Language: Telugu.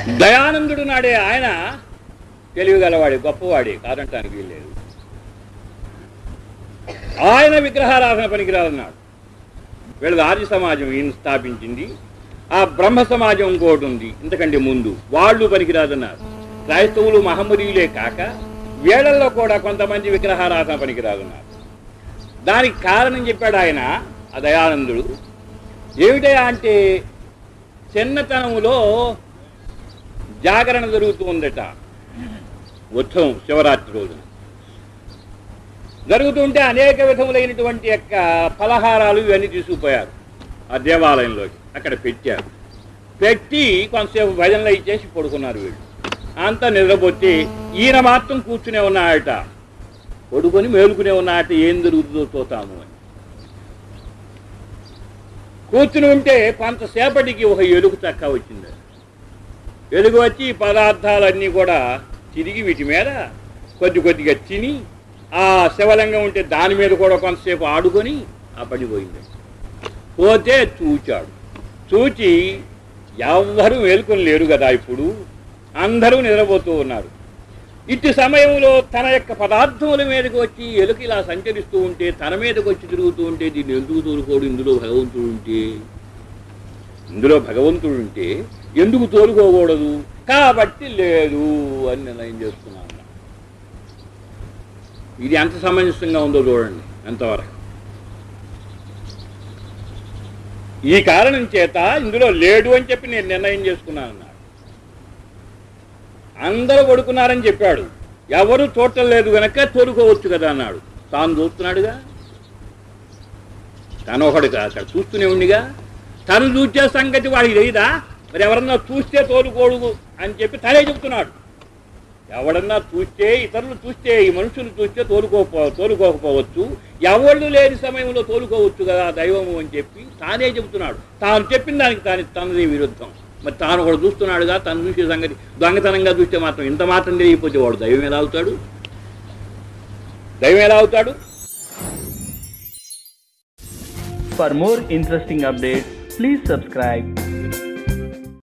దయానందుడు నాడే ఆయన తెలివిగలవాడి గొప్పవాడి కాదంటానికి వీల్లేదు ఆయన విగ్రహారాధన పనికిరాదన్నాడు వీళ్ళది ఆర్య సమాజం ఈయన స్థాపించింది ఆ బ్రహ్మ సమాజం ఇంకోటి ఉంది ఇంతకంటే ముందు వాళ్ళు పనికిరాదన్నారు క్రైస్తవులు మహమ్మదీయులే కాక వీళ్ళల్లో కూడా కొంతమంది విగ్రహారాధన పనికిరాదన్నారు దానికి కారణం చెప్పాడు ఆయన ఆ దయానందుడు ఏమిటయా అంటే చిన్నతనములో జాగరణ జరుగుతూ ఉందట ఉత్సవం శివరాత్రి రోజున జరుగుతుంటే అనేక విధములైనటువంటి యొక్క ఫలహారాలు ఇవన్నీ తీసుకుపోయారు ఆ దేవాలయంలోకి అక్కడ పెట్టారు పెట్టి కొంతసేపు భజనలు ఇచ్చేసి పడుకున్నారు వీళ్ళు అంతా నిద్రపోతే ఈయన మాత్రం కూర్చునే ఉన్నాయట పడుకొని మేలుకునే ఉన్నాయట ఏం జరుగుతుందో చూతాము అని కూర్చుని ఉంటే కొంతసేపటికి ఒక ఎలుగు చక్క వచ్చింది ఎలుగు వచ్చి ఈ పదార్థాలన్నీ కూడా తిరిగి వీటి మీద కొద్ది కొద్దిగా తిని ఆ శివలింగం ఉంటే దాని మీద కూడా కొంతసేపు ఆడుకొని ఆ పడిపోయింది పోతే చూచాడు చూచి ఎవ్వరూ మేలుకొని లేరు కదా ఇప్పుడు అందరూ నిద్రపోతూ ఉన్నారు ఇట్టి సమయంలో తన యొక్క పదార్థముల మీదకి వచ్చి ఎలుక ఇలా సంచరిస్తూ ఉంటే తన మీదకి వచ్చి తిరుగుతూ ఉంటే దీన్ని ఎందుకు తోలుకోడు ఇందులో భగవంతుడు ఉంటే ఇందులో భగవంతుడు ఉంటే ఎందుకు తోలుకోకూడదు కాబట్టి లేదు అని నిర్ణయం చేసుకున్నాను ఇది ఎంత సమంజసంగా ఉందో చూడండి ఎంతవరకు ఈ కారణం చేత ఇందులో లేడు అని చెప్పి నేను నిర్ణయం చేసుకున్నాను అన్నాడు అందరూ పడుకున్నారని చెప్పాడు ఎవరు చూడటం లేదు గనక తోలుకోవచ్చు కదా అన్నాడు తాను చూస్తున్నాడుగా తను ఒకడు అక్కడ చూస్తూనే ఉండిగా తను చూసే సంగతి వాడికి తెలియదా మరి ఎవరన్నా చూస్తే తోలుకోడు అని చెప్పి తనే చెప్తున్నాడు ఎవడన్నా చూస్తే ఇతరులు చూస్తే ఈ మనుషులు చూస్తే తోలుకోపో తోలుకోకపోవచ్చు ఎవళ్ళు లేని సమయంలో తోలుకోవచ్చు కదా దైవము అని చెప్పి తానే చెబుతున్నాడు తాను చెప్పిన దానికి తాను తనది విరుద్ధం మరి తాను కూడా చూస్తున్నాడుగా తను చూసే సంగతి దొంగతనంగా చూస్తే మాత్రం ఇంత మాత్రం తెలియకపోతే వాడు దైవం ఎలా అవుతాడు దైవం ఎలా అవుతాడు For more interesting updates, please subscribe